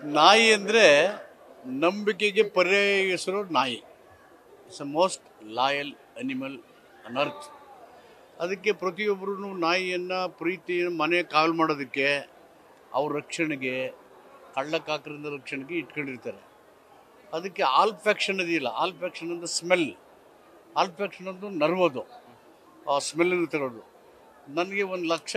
ನಾಯಿ ಅಂದರೆ ನಂಬಿಕೆಗೆ ಪರ್ಯಾಯ ಹೆಸರು ನಾಯಿ it's a most loyal animal on earth ಅದಕ್ಕೆ ಪ್ರತಿಯೊಬ್ಬರೂ ನಾಯಿಯನ್ನು ಪ್ರೀತಿ ಮನೆ ಕಾವಲು ಮಾಡೋದಕ್ಕೆ ಅವ್ರ ರಕ್ಷಣೆಗೆ ಕಳ್ಳಕಾಕರಿಂದ ರಕ್ಷಣೆಗೆ ಇಟ್ಕೊಂಡಿರ್ತಾರೆ ಅದಕ್ಕೆ ಆಲ್ಫ್ಯಾಕ್ಷನ್ ಇದೆಯಲ್ಲ ಆಲ್ಫ್ಯಾಕ್ಷನ್ ಅಂದ್ರೆ ಸ್ಮೆಲ್ ಆಲ್ಫ್ಯಾಕ್ಷನ್ ಅಂದ್ರೆ ನರ್ವದು ಆ ಸ್ಮೆಲ್ಲನ್ನು ತಗೊಳ್ಳೋದು ನನಗೆ ಒಂದು ಲಕ್ಷ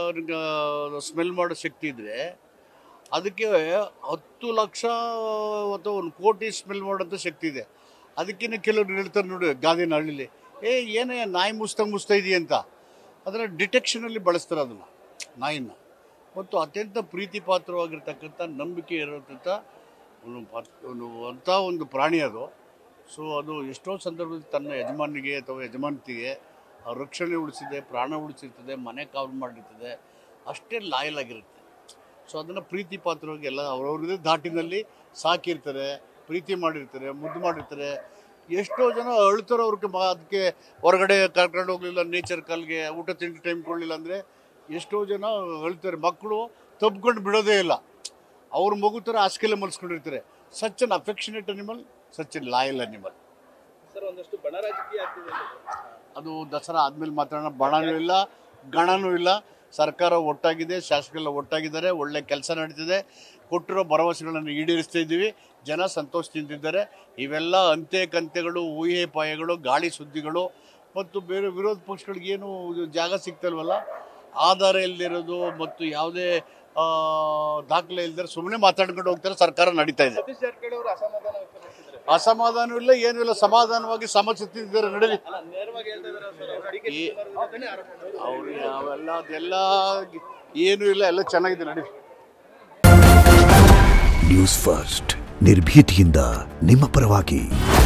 ಸ್ಮೆಲ್ ಮಾಡೋ ಶಕ್ತಿ ಇದ್ದರೆ ಅದಕ್ಕೆ ಹತ್ತು ಲಕ್ಷ ಅಥವಾ ಒಂದು ಕೋಟಿ ಸ್ಮೆಲ್ ಮಾಡೋಂಥ ಶಕ್ತಿ ಇದೆ ಅದಕ್ಕಿಂತ ಕೆಲವರು ಹೇಳ್ತಾರೆ ನೋಡಿ ಗಾದಿನ ಹಳ್ಳಿಲಿ ಏ ಏನೇ ನಾಯಿ ಮುಸ್ತಾ ಮುಸ್ತಾ ಇದೆಯಂತ ಅದರ ಡಿಟೆಕ್ಷನಲ್ಲಿ ಬಳಸ್ತಾರೆ ಅದನ್ನು ನಾಯಿನ ಮತ್ತು ಅತ್ಯಂತ ಪ್ರೀತಿ ಪಾತ್ರವಾಗಿರ್ತಕ್ಕಂಥ ನಂಬಿಕೆ ಇರೋಂಥ ಒಂದು ಪತ್- ಒಂದು ಅಂಥ ಒಂದು ಪ್ರಾಣಿ ಅದು ಸೊ ಅದು ಎಷ್ಟೋ ಸಂದರ್ಭದಲ್ಲಿ ತನ್ನ ಯಜಮಾನಿಗೆ ಅಥವಾ ಯಜಮಾನತಿಗೆ ಅವ್ರ ರಕ್ಷಣೆ ಉಳಿಸಿದೆ ಪ್ರಾಣ ಉಳಿಸಿರ್ತದೆ ಮನೆ ಕಾವಲು ಮಾಡಿರ್ತದೆ ಅಷ್ಟೇ ಲಾಯಲ್ ಆಗಿರುತ್ತೆ ಸೊ ಅದನ್ನು ಪ್ರೀತಿ ಪಾತ್ರವಾಗಿ ಎಲ್ಲ ಅವ್ರವ್ರದೇ ಧಾಟಿನಲ್ಲಿ ಸಾಕಿರ್ತಾರೆ ಪ್ರೀತಿ ಮಾಡಿರ್ತಾರೆ ಮುದ್ದು ಮಾಡಿರ್ತಾರೆ ಎಷ್ಟೋ ಜನ ಅಳ್ತಾರೆ ಅವ್ರಿಗೆ ಬಾ ಅದಕ್ಕೆ ಹೊರಗಡೆ ಕರ್ಕೊಂಡು ಹೋಗ್ಲಿಲ್ಲ ನೇಚರ್ ಕಾಲ್ಗೆ ಊಟ ತಿಂಡಿ ಟೈಮ್ ಕೊಡಲಿಲ್ಲ ಅಂದರೆ ಎಷ್ಟೋ ಜನ ಅಳ್ತಾರೆ ಮಕ್ಕಳು ತಬ್ಕೊಂಡು ಬಿಡೋದೇ ಇಲ್ಲ ಅವ್ರ ಮಗು ಥರ ಹಾಸಿಗೆಲ್ಲ ಮಲ್ಸ್ಕೊಂಡಿರ್ತಾರೆ such an affectionate animal such an loyal animal sir ಒಂದಷ್ಟು ಬಣ ರಾಜಕೀಯ ಆಗ್ತಿದೆ ಅದು ದಸರಾ ಆದಮೇಲೆ ಮಾತಾಡೋಣ ಬಣನೂ ಇಲ್ಲ ಗಣನೂ ಇಲ್ಲ ಸರ್ಕಾರ ಒಟ್ಟಾಗಿದೆ ಶಾಸಕರೆಲ್ಲ ಒಟ್ಟಾಗಿದ್ದಾರೆ ಒಳ್ಳೆ ಕೆಲಸ ನಡೀತಿದೆ ಕೊಟ್ಟಿರೋ ಭರವಸೆಗಳನ್ನು ಈಡೇರಿಸ್ತಾ ಇದ್ದೀವಿ ಜನ ಸಂತೋಷದಿಂದಿದ್ದಾರೆ ಇವೆಲ್ಲ ಅಂತೆ ಕಂತೆಗಳು ಊಹೆ ಪಾಯಗಳು ಗಾಳಿ ಸುದ್ದಿಗಳು ಮತ್ತು ಬೇರೆ ವಿರೋಧ ಪಕ್ಷಗಳಿಗೆ ಏನು ಇದು ಜಾಗ ಸಿಗ್ತಲ್ವಲ್ಲ ಆಧಾರ ಇಲ್ಲದಿರೋದು ಮತ್ತು ಯಾವುದೇ ಆ, ದಾಖಲೆ ಇಲ್ಲದೆ ಸುಮ್ಮನೆ ಮಾತಾಡ್ಕೊಂಡು ಹೋಗ್ತಾರೆ ಸರ್ಕಾರ ನಡೀತಾ ಇದೆ ಸತೀಶ್ ಜಾರಕಿಹೊಳಿ ಅವರು ಅಸಮಾಧಾನ ವ್ಯಕ್ತಪಡಿಸಿದ್ದಾರೆ ಅಸಮಾಧಾನ ಇಲ್ಲ ಏನೂ ಇಲ್ಲ ಸಮಾಧಾನವಾಗಿ ಸಮಚಿತ್ತಿದ್ದಾರೆ ನಡೀಲಿ ಅಲ್ಲ ನೇರವಾಗಿ ಹೇಳ್ತಾ ಇದಾರೆ ಸರ್ ಅವರು ಡಿ ಕೆ ಈ- ಶಿವಕುಮಾರ್ ವಿರುದ್ಧನೇ ಆರೋಪ ಮಾಡಿದ್ರು. ಅವ್ರು ಯಾವೆಲ್ಲ ಅದೆಲ್ಲ ಏನೂ ಇಲ್ಲ ಎಲ್ಲ ಚೆನ್ನಾಗಿದೆ ನಡಿ ನ್ಯೂಸ್ ಫಸ್ಟ್ ನಿರ್ಭೀತಿಯಿಂದ ನಿಮ್ಮ ಪರವಾಗಿ